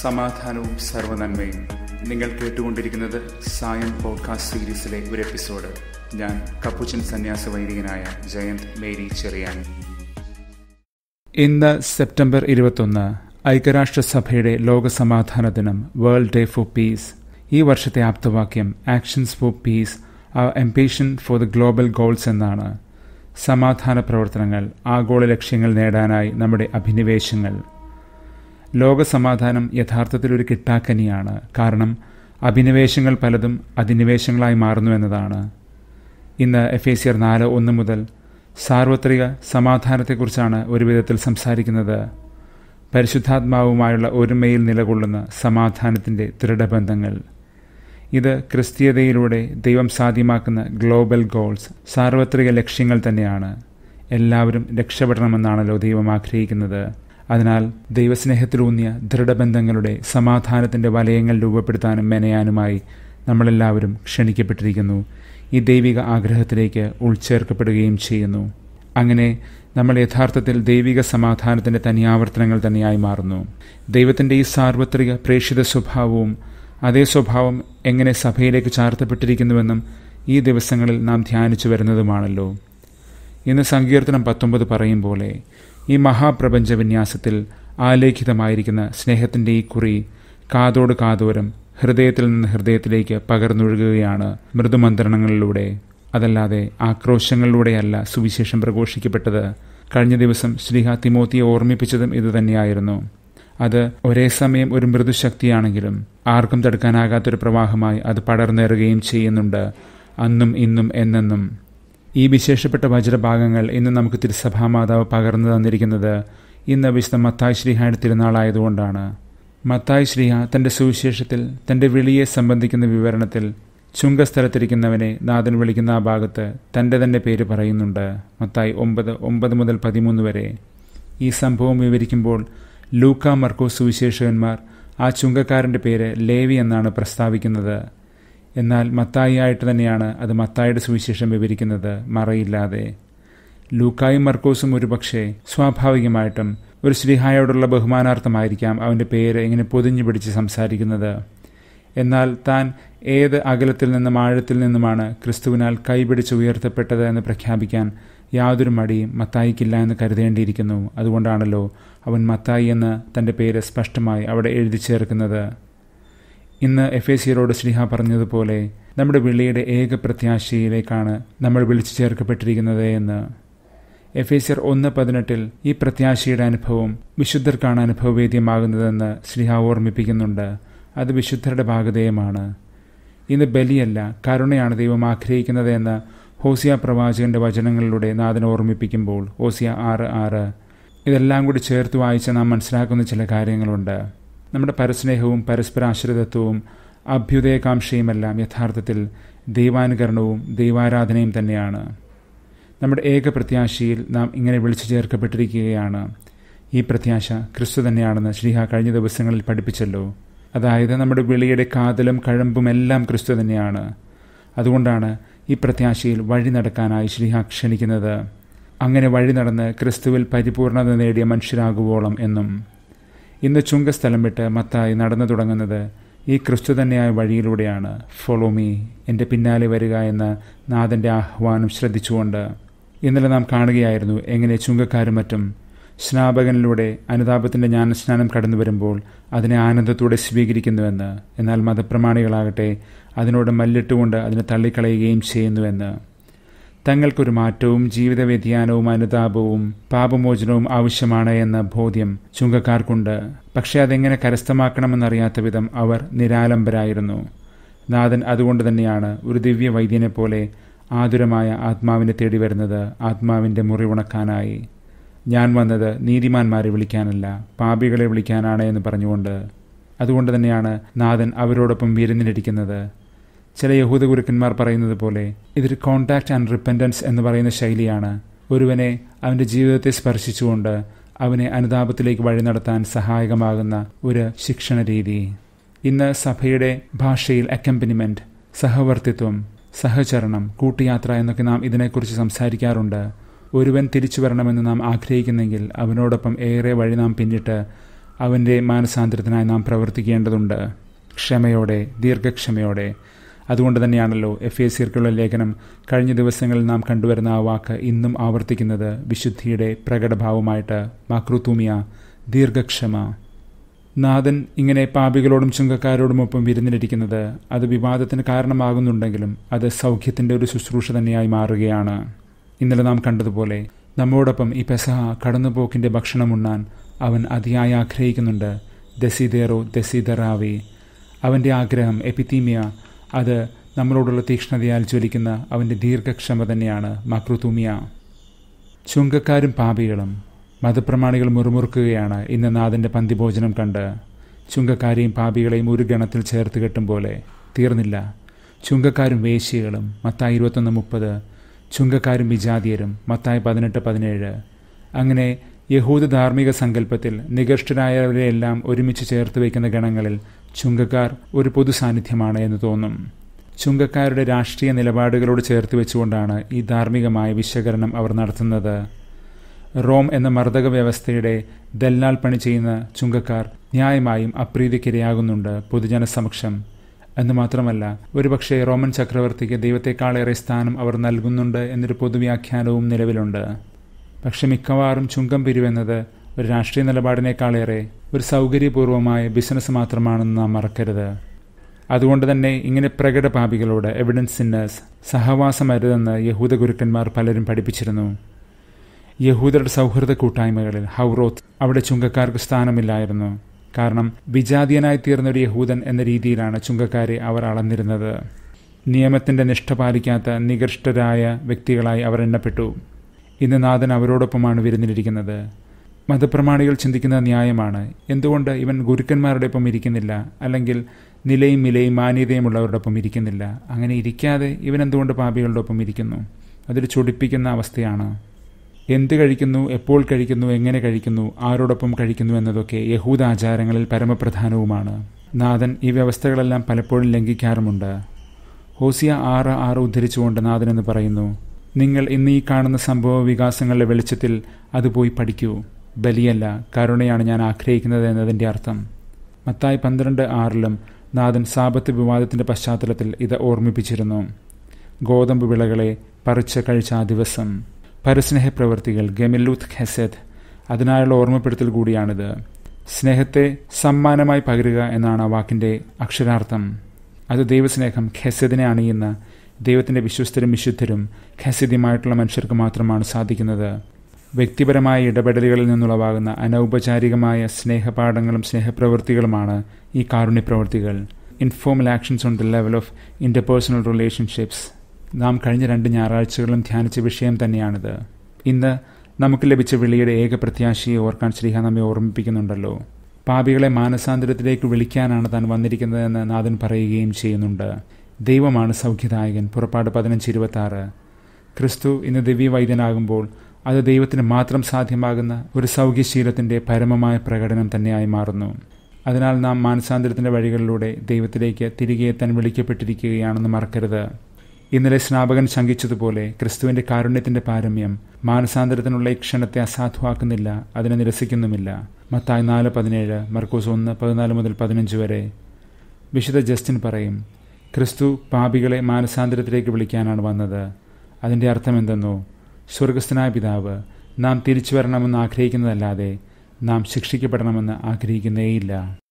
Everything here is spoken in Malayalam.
സമാധാനവും സർവനന്മയും നിങ്ങൾ കേട്ടുകൊണ്ടിരിക്കുന്നത് സായം പോഡ്കാസ്റ്റ് സീരീസിലെ ഒരു എപ്പിസോഡ് ഞാൻ കപ്പുച്ചൻ സന്യാസ വൈദികനായ ജയന്ത് മേരി ചെറിയാൻ ഇന്ന് സെപ്റ്റംബർ ഇരുപത്തൊന്ന് ഐക്യരാഷ്ട്രസഭയുടെ ലോകസമാധാന ദിനം വേൾഡ് ഡേ ഫോർ പീസ് ഈ വർഷത്തെ ആപ്തവാക്യം actions for peace ambition for the global goals എന്നാണ് സമാധാന പ്രവർത്തനങ്ങൾ ആഗോള ലക്ഷ്യങ്ങൾ നേടാനായി നമ്മുടെ അഭിനിവേശങ്ങൾ ലോകസമാധാനം യഥാർത്ഥത്തിൽ ഒരു കിട്ടാക്കനിയാണ് കാരണം അഭിനിവേശങ്ങൾ പലതും അധിനിവേശങ്ങളായി മാറുന്നു എന്നതാണ് ഇന്ന് എഫ് എ സി ആർ നാല് ഒന്ന് മുതൽ സാർവത്രിക സമാധാനത്തെക്കുറിച്ചാണ് ഒരു വിധത്തിൽ സംസാരിക്കുന്നത് പരിശുദ്ധാത്മാവുമായുള്ള ഒരുമയിൽ നിലകൊള്ളുന്ന സമാധാനത്തിൻ്റെ ദൃഢബന്ധങ്ങൾ ഇത് ക്രിസ്തീയതയിലൂടെ ദൈവം സാധ്യമാക്കുന്ന ഗ്ലോബൽ ഗോൾസ് സാർവത്രിക ലക്ഷ്യങ്ങൾ തന്നെയാണ് എല്ലാവരും രക്ഷപ്പെടണമെന്നാണല്ലോ ദൈവം ആഗ്രഹിക്കുന്നത് അതിനാൽ ദൈവസ്നേഹത്തിലൂന്നിയ ദൃഢബന്ധങ്ങളുടെ സമാധാനത്തിൻ്റെ വലയങ്ങൾ രൂപപ്പെടുത്താനും മെനയാനുമായി നമ്മളെല്ലാവരും ക്ഷണിക്കപ്പെട്ടിരിക്കുന്നു ഈ ദൈവിക ആഗ്രഹത്തിലേക്ക് ഉൾച്ചേർക്കപ്പെടുകയും ചെയ്യുന്നു അങ്ങനെ നമ്മൾ യഥാർത്ഥത്തിൽ ദൈവിക സമാധാനത്തിൻ്റെ തനിയാവർത്തനങ്ങൾ തന്നെയായി മാറുന്നു ദൈവത്തിൻ്റെ ഈ സാർവത്രിക പ്രേക്ഷിത സ്വഭാവവും അതേ സ്വഭാവം എങ്ങനെ സഭയിലേക്ക് ചാർത്തപ്പെട്ടിരിക്കുന്നുവെന്നും ഈ ദിവസങ്ങളിൽ നാം ധ്യാനിച്ചു വരുന്നതുമാണല്ലോ ഇന്ന് സങ്കീർത്തനം പത്തൊമ്പത് പറയും പോലെ ഈ മഹാപ്രപഞ്ച വിന്യാസത്തിൽ ആലേഖിതമായിരിക്കുന്ന സ്നേഹത്തിൻ്റെ ഈ കുറി കാതോട് കാതോരം ഹൃദയത്തിൽ നിന്ന് ഹൃദയത്തിലേക്ക് പകർന്നൊഴുകുകയാണ് മൃദുമന്ത്രണങ്ങളിലൂടെ അതല്ലാതെ ആക്രോശങ്ങളിലൂടെയല്ല സുവിശേഷം പ്രഘോഷിക്കപ്പെട്ടത് കഴിഞ്ഞ ദിവസം ശ്രീഹ തിമോത്തിയെ ഓർമ്മിപ്പിച്ചതും ഇതുതന്നെയായിരുന്നു അത് ഒരേ സമയം ഒരു മൃദുശക്തിയാണെങ്കിലും ആർക്കും തടുക്കാനാകാത്തൊരു പ്രവാഹമായി അത് പടർന്നേറുകയും ചെയ്യുന്നുണ്ട് അന്നും ഇന്നും എന്നെന്നും ഈ വിശേഷപ്പെട്ട വജ്രഭാഗങ്ങൾ ഇന്ന് നമുക്ക് തിരുസഭാമാതാവ് പകർന്നു തന്നിരിക്കുന്നത് ഇന്ന് വിശുദ്ധ മത്തായ് ശ്രീഹയുടെ തിരുനാളായതുകൊണ്ടാണ് മത്തായ് ശ്രീഹ തന്റെ സുവിശേഷത്തിൽ തന്റെ വിളിയെ സംബന്ധിക്കുന്ന വിവരണത്തിൽ ചുങ്കസ്ഥലത്തിരിക്കുന്നവനെ നാഥൻ വിളിക്കുന്ന ആ ഭാഗത്ത് തൻ്റെ തന്നെ പേര് പറയുന്നുണ്ട് മത്തായി ഒമ്പത് ഒമ്പത് മുതൽ പതിമൂന്ന് വരെ ഈ സംഭവം വിവരിക്കുമ്പോൾ ലൂക്ക മർക്കോ സുവിശേഷകന്മാർ ആ ചുങ്കക്കാരൻ്റെ പേര് ലേവി എന്നാണ് പ്രസ്താവിക്കുന്നത് എന്നാൽ മത്തായിയായിട്ട് തന്നെയാണ് അത് മത്തായിയുടെ സുവിശേഷം വിവരിക്കുന്നത് മറയില്ലാതെ ലൂക്കായും മർക്കോസും ഒരുപക്ഷെ സ്വാഭാവികമായിട്ടും ഒരു ശ്രീഹായോടുള്ള ബഹുമാനാർത്ഥമായിരിക്കാം അവൻ്റെ പേര് ഇങ്ങനെ പൊതിഞ്ഞു പിടിച്ച് സംസാരിക്കുന്നത് എന്നാൽ താൻ ഏത് അകലത്തിൽ നിന്നും ആഴത്തിൽ നിന്നുമാണ് ക്രിസ്തുവിനാൽ കൈപിടിച്ച് ഉയർത്തപ്പെട്ടത് എന്ന് പ്രഖ്യാപിക്കാൻ യാതൊരു മടിയും മത്തായിക്കില്ല എന്ന് കരുതേണ്ടിയിരിക്കുന്നു അതുകൊണ്ടാണല്ലോ അവൻ മത്തായി എന്ന് തൻ്റെ പേര് സ്പഷ്ടമായി അവിടെ എഴുതി ചേർക്കുന്നത് ഇന്ന് എഫ് എ സിയറോട് ശ്രീഹ പറഞ്ഞതുപോലെ നമ്മുടെ വിളിയുടെ ഏക പ്രത്യാശയിലേക്കാണ് നമ്മൾ വിളിച്ചു ചേർക്കപ്പെട്ടിരിക്കുന്നത് എന്ന് എഫ് എ സിയർ ഒന്ന് പതിനെട്ടിൽ ഈ പ്രത്യാശയുടെ അനുഭവം വിശുദ്ധർക്കാണ് അനുഭവവേദ്യമാകുന്നതെന്ന് ശ്രീഹ ഓർമ്മിപ്പിക്കുന്നുണ്ട് അത് വിശുദ്ധരുടെ ഭാഗതേയമാണ് ഇന്ന് ബലിയല്ല കരുണയാണ് ദൈവം ആഗ്രഹിക്കുന്നത് എന്ന് ഹോസിയ പ്രവാചകന്റെ വചനങ്ങളിലൂടെ നാഥൻ ഓർമ്മിപ്പിക്കുമ്പോൾ ഹോസിയ ആറ് ആറ് ഇതെല്ലാം കൂടി ചേർത്ത് വായിച്ച് നാം മനസ്സിലാക്കുന്ന ചില കാര്യങ്ങളുണ്ട് നമ്മുടെ പരസ്നേഹവും പരസ്പര ആശ്രിതത്വവും അഭ്യുദയകാംക്ഷയുമെല്ലാം യഥാർത്ഥത്തിൽ ദൈവാനുകരണവും ദൈവാരാധനയും തന്നെയാണ് നമ്മുടെ ഏക പ്രത്യാശയിൽ നാം ഇങ്ങനെ വിളിച്ചു ചേർക്കപ്പെട്ടിരിക്കുകയാണ് ഈ പ്രത്യാശ ക്രിസ്തു തന്നെയാണെന്ന് ശ്രീഹ കഴിഞ്ഞ ദിവസങ്ങളിൽ പഠിപ്പിച്ചല്ലോ അതായത് നമ്മുടെ വിളിയുടെ കാതലും കഴമ്പും എല്ലാം ക്രിസ്തു തന്നെയാണ് അതുകൊണ്ടാണ് ഈ പ്രത്യാശയിൽ വഴി നടക്കാനായി ശ്രീഹ ക്ഷണിക്കുന്നത് അങ്ങനെ വഴി നടന്ന് ക്രിസ്തുവിൽ പരിപൂർണത നേടിയ മനുഷ്യരാകുവോളം എന്നും ഇന്ന് ചുങ്കസ്ഥലം വിട്ട് മത്തായി നടന്നു തുടങ്ങുന്നത് ഈ ക്രിസ്തു തന്നെയായ വഴിയിലൂടെയാണ് ഫോളോ മീ എൻ്റെ പിന്നാലെ വരിക എന്ന നാഥൻ്റെ ആഹ്വാനം ശ്രദ്ധിച്ചുകൊണ്ട് ഇന്നലെ നാം കാണുകയായിരുന്നു എങ്ങനെ ചുങ്കക്കാരും മറ്റും സ്നാപകനിലൂടെ അനുതാപത്തിൻ്റെ ജ്ഞാനസ്നാനം കടന്നു വരുമ്പോൾ അതിനെ ആനന്ദത്തോടെ സ്വീകരിക്കുന്നുവെന്ന് എന്നാൽ മതപ്രമാണികളാകട്ടെ അതിനോട് മല്ലിട്ടുകൊണ്ട് അതിനെ തള്ളിക്കളയുകയും ചെയ്യുന്നുവെന്ന് തങ്ങൾക്കൊരു മാറ്റവും ജീവിത വ്യതിയാനവും അനുതാപവും പാപമോചനവും ആവശ്യമാണ് എന്ന ബോധ്യം ചുങ്കക്കാർക്കുണ്ട് പക്ഷേ അതെങ്ങനെ കരസ്ഥമാക്കണമെന്നറിയാത്ത വിധം അവർ നിരാലംബരായിരുന്നു നാഥൻ അതുകൊണ്ട് തന്നെയാണ് ഒരു ദിവ്യ വൈദ്യനെ പോലെ ആതുരമായ ആത്മാവിനെ തേടി വരുന്നത് ആത്മാവിൻ്റെ മുറിവുണക്കാനായി ഞാൻ വന്നത് നീതിമാന്മാരെ വിളിക്കാനല്ല പാപികളെ വിളിക്കാനാണ് എന്ന് പറഞ്ഞുകൊണ്ട് അതുകൊണ്ട് തന്നെയാണ് നാഥൻ അവരോടൊപ്പം വിരുന്നിലിരിക്കുന്നത് ചില യഹൂദ ഗുരുക്കന്മാർ പറയുന്നത് പോലെ ഇതൊരു കോണ്ടാക്ട് ആൻഡ് റിപ്പൻറ്റൻസ് എന്ന് പറയുന്ന ശൈലിയാണ് ഒരുവനെ അവൻ്റെ ജീവിതത്തെ സ്പർശിച്ചുകൊണ്ട് അവനെ അനുതാപത്തിലേക്ക് വഴി നടത്താൻ സഹായകമാകുന്ന ഒരു ശിക്ഷണ രീതി ഇന്ന് സഭയുടെ ഭാഷയിൽ അക്കമ്പനിമെന്റ് സഹവർത്തിത്വം സഹചരണം കൂട്ടുയാത്ര എന്നൊക്കെ നാം ഇതിനെക്കുറിച്ച് സംസാരിക്കാറുണ്ട് ഒരുവൻ തിരിച്ചു വരണമെന്ന് നാം ആഗ്രഹിക്കുന്നെങ്കിൽ അവനോടൊപ്പം ഏറെ വഴി നാം പിന്നിട്ട് അവൻ്റെ മാനസാന്തരത്തിനായി നാം പ്രവർത്തിക്കേണ്ടതുണ്ട് ക്ഷമയോടെ ദീർഘക്ഷമയോടെ അതുകൊണ്ട് തന്നെയാണല്ലോ എഫ് എ സിർക്കുള്ള ലേഖനം കഴിഞ്ഞ ദിവസങ്ങളിൽ നാം കണ്ടുവരുന്ന ആ വാക്ക് ഇന്നും ആവർത്തിക്കുന്നത് വിശുദ്ധിയുടെ പ്രകടഭാവമായിട്ട് മാക്രുത്തൂമിയ ദീർഘക്ഷമ നാഥൻ ഇങ്ങനെ പാപികളോടും ചുങ്കക്കാരോടുമൊപ്പം വിരുന്നിലിരിക്കുന്നത് അത് വിവാദത്തിന് കാരണമാകുന്നുണ്ടെങ്കിലും അത് സൗഖ്യത്തിൻ്റെ ഒരു ശുശ്രൂഷ തന്നെയായി മാറുകയാണ് ഇന്നലെ നാം കണ്ടതുപോലെ നമ്മോടൊപ്പം ഈ പെസഹ കടന്നുപോക്കിൻ്റെ ഭക്ഷണമുണ്ണാൻ അവൻ അതിയായി ആഗ്രഹിക്കുന്നുണ്ട് ദസിദേറോ ദസിദറാവി അവൻ്റെ ആഗ്രഹം എപ്പിത്തീമിയ അത് നമ്മളോടുള്ള തീക്ഷ്ണതയാൽ ജ്വലിക്കുന്ന അവൻ്റെ ദീർഘക്ഷമ തന്നെയാണ് മക്രുതൂമിയ ചുങ്കക്കാരും പാപികളും മതപ്രമാണികൾ മുറുമുറുക്കുകയാണ് ഇന്ന് നാഥൻ്റെ പന്തിഭോജനം കണ്ട് ചുങ്കക്കാരെയും പാപികളെയും ഒരു ഗണത്തിൽ ചേർത്ത് കെട്ടും പോലെ തീർന്നില്ല ചുങ്കക്കാരും വേശ്യകളും മത്തായി ഇരുപത്തൊന്ന് മുപ്പത് ചുങ്കക്കാരും വിജാതീയരും മത്തായി പതിനെട്ട് പതിനേഴ് അങ്ങനെ യഹൂദ ധാർമ്മിക സങ്കല്പത്തിൽ നികഷ്ടരായവരെയെല്ലാം ഒരുമിച്ച് ചേർത്ത് വയ്ക്കുന്ന ഗണങ്ങളിൽ ചുങ്കക്കാർ ഒരു പൊതു സാന്നിധ്യമാണ് എന്ന് തോന്നും ചുങ്കക്കാരുടെ രാഷ്ട്രീയ നിലപാടുകളോട് ചേർത്ത് വെച്ചുകൊണ്ടാണ് ഈ ധാർമ്മികമായ വിശകലനം അവർ നടത്തുന്നത് റോം എന്ന മർദ്ദക വ്യവസ്ഥയുടെ ദല്ലാൽ പണി ചെയ്യുന്ന ചുങ്കക്കാർ ന്യായമായും അപ്രീതിക്കിരയാകുന്നുണ്ട് പൊതുജന സമക്ഷം എന്ന് മാത്രമല്ല ഒരുപക്ഷെ റോമൻ ചക്രവർത്തിക്ക് ദൈവത്തെക്കാളേറെ സ്ഥാനം അവർ നൽകുന്നുണ്ട് എന്നൊരു പൊതുവ്യാഖ്യാനവും നിലവിലുണ്ട് പക്ഷെ മിക്കവാറും ചുങ്കം പിരിവെന്നത് ഒരു രാഷ്ട്രീയ നിലപാടിനേക്കാളേറെ ഒരു സൗകര്യപൂർവമായ ബിസിനസ് മാത്രമാണെന്ന് നാം മറക്കരുത് അതുകൊണ്ട് തന്നെ ഇങ്ങനെ പ്രകട പാപികളോട് എവിഡൻസ് സിന്നേഴ്സ് സഹവാസമരുതെന്ന് യഹൂദ ഗുരുക്കന്മാർ പലരും പഠിപ്പിച്ചിരുന്നു യഹൂദരുടെ സൗഹൃദ കൂട്ടായ്മകളിൽ ഹൗറോത്ത് അവിടെ ചുങ്കക്കാർക്ക് സ്ഥാനമില്ലായിരുന്നു കാരണം വിജാതീയനായി തീർന്ന ഒരു യഹൂദൻ എന്ന രീതിയിലാണ് ചുങ്കക്കാരെ അവർ അളന്നിരുന്നത് നിയമത്തിന്റെ നിഷ്ഠ പാലിക്കാത്ത നികൃഷ്ടരായ വ്യക്തികളായി അവർ എണ്ണപ്പെട്ടു ഇന്ന് നാഥൻ അവരോടൊപ്പമാണ് വിരുന്നിലിരിക്കുന്നത് മതപ്രമാണികൾ ചിന്തിക്കുന്ന ന്യായമാണ് എന്തുകൊണ്ട് ഇവൻ ഗുരുക്കന്മാരുടെ ഒപ്പം ഇരിക്കുന്നില്ല അല്ലെങ്കിൽ നിലയും വിലയും മാന്യതയുമുള്ളവരുടെ ഒപ്പം ഇരിക്കുന്നില്ല അങ്ങനെ ഇരിക്കാതെ ഇവൻ എന്തുകൊണ്ട് പാപികളുടെ ഒപ്പം ഇരിക്കുന്നു അതൊരു ചൊടിപ്പിക്കുന്ന അവസ്ഥയാണ് എന്ത് കഴിക്കുന്നു എപ്പോൾ കഴിക്കുന്നു എങ്ങനെ കഴിക്കുന്നു ആരോടൊപ്പം കഴിക്കുന്നു എന്നതൊക്കെ യഹൂദ ആചാരങ്ങളിൽ പരമപ്രധാനവുമാണ് നാഥൻ ഈ വ്യവസ്ഥകളെല്ലാം പലപ്പോഴും ലംഘിക്കാറുമുണ്ട് ഹോസിയ ആറ് ആറ് ഉദ്ധരിച്ചുകൊണ്ട് നാഥൻ എന്ന് പറയുന്നു നിങ്ങൾ ഇന്ന് ഈ കാണുന്ന സംഭവ വികാസങ്ങളുടെ വെളിച്ചത്തിൽ അത് പോയി പഠിക്കൂ ബലിയല്ല കരുണയാണ് ഞാൻ ആഗ്രഹിക്കുന്നത് എന്നതിൻ്റെ അർത്ഥം മത്തായി പന്ത്രണ്ട് ആറിലും നാഥൻ സാപത്ത് വിവാദത്തിൻ്റെ പശ്ചാത്തലത്തിൽ ഇത് ഓർമ്മിപ്പിച്ചിരുന്നു ഗോതമ്പ് വിളകളെ പറിച്ച് കഴിച്ച ആ ദിവസം പരസ്നേഹ പ്രവൃത്തികൾ ഗെമില്ലൂത്ത് ഖെസെദ് അതിനായുള്ള ഓർമ്മപ്പെടുത്തൽ കൂടിയാണിത് സ്നേഹത്തെ സമ്മാനമായി പകരുക എന്നാണ് ആ വാക്കിൻ്റെ അക്ഷരാർത്ഥം അത് ദൈവസ്നേഹം ഖെസദിനെ അണിയുന്ന ദൈവത്തിൻ്റെ വിശ്വസ്തരും വിശുദ്ധരും ഖസിദ്യമായിട്ടുള്ള മനുഷ്യർക്ക് മാത്രമാണ് സാധിക്കുന്നത് വ്യക്തിപരമായ ഇടപെടലുകളിൽ നിന്നുളവാകുന്ന അനൗപചാരികമായ സ്നേഹപാഠങ്ങളും സ്നേഹപ്രവൃത്തികളുമാണ് ഈ കാരുണ്യപ്രവൃത്തികൾ informal actions on the level of interpersonal relationships നാം കഴിഞ്ഞ രണ്ട് ഞായറാഴ്ചകളും ധ്യാനിച്ച വിഷയം തന്നെയാണിത് ഇന്ന് നമുക്ക് ലഭിച്ച വിളിയുടെ ഏക പ്രത്യാശയെ ഓർക്കാൻ ശ്രീഹ നമ്മെ ഓർമ്മിപ്പിക്കുന്നുണ്ടല്ലോ പാപികളെ മാനസാന്തരത്തിലേക്ക് വിളിക്കാനാണ് താൻ വന്നിരിക്കുന്നതെന്ന് നാഥൻ പറയുകയും ചെയ്യുന്നുണ്ട് ദൈവമാണ് സൗഖ്യദായകൻ പുറപ്പാട് പതിനഞ്ച് ഇരുപത്തി ആറ് ക്രിസ്തു ഇന്ന് ദിവ്യവൈദ്യനാകുമ്പോൾ അത് ദൈവത്തിന് മാത്രം സാധ്യമാകുന്ന ഒരു സൗഖ്യശീലത്തിൻ്റെ പരമമായ പ്രകടനം തന്നെയായി മാറുന്നു അതിനാൽ നാം മാനസാന്തരത്തിൻ്റെ വഴികളിലൂടെ ദൈവത്തിലേക്ക് തിരികെ എത്താൻ വിളിക്കപ്പെട്ടിരിക്കുകയാണെന്ന് മറക്കരുത് ഇന്നലെ സ്നാപകൻ ശങ്കിച്ചതുപോലെ ക്രിസ്തുവിന്റെ കാരുണ്യത്തിന്റെ പാരമ്യം മാനസാന്തരത്തിനുള്ള ഈ ക്ഷണത്തെ അസാധുവാക്കുന്നില്ല അതിനെ നിരസിക്കുന്നുമില്ല മത്തായി നാല് പതിനേഴ് മർക്കോസ് ഒന്ന് പതിനാല് മുതൽ പതിനഞ്ച് വരെ വിശുദ്ധ ജസ്റ്റിൻ പറയും ക്രിസ്തു പാപികളെ മാനസാന്തരത്തിലേക്ക് വിളിക്കാനാണ് വന്നത് അതിൻ്റെ അർത്ഥം എന്തെന്നോ സ്വർഗസ്ഥനായ പിതാവ് നാം തിരിച്ചു വരണമെന്ന് ആഗ്രഹിക്കുന്നതല്ലാതെ നാം ശിക്ഷിക്കപ്പെടണമെന്ന് ആഗ്രഹിക്കുന്നേയില്ല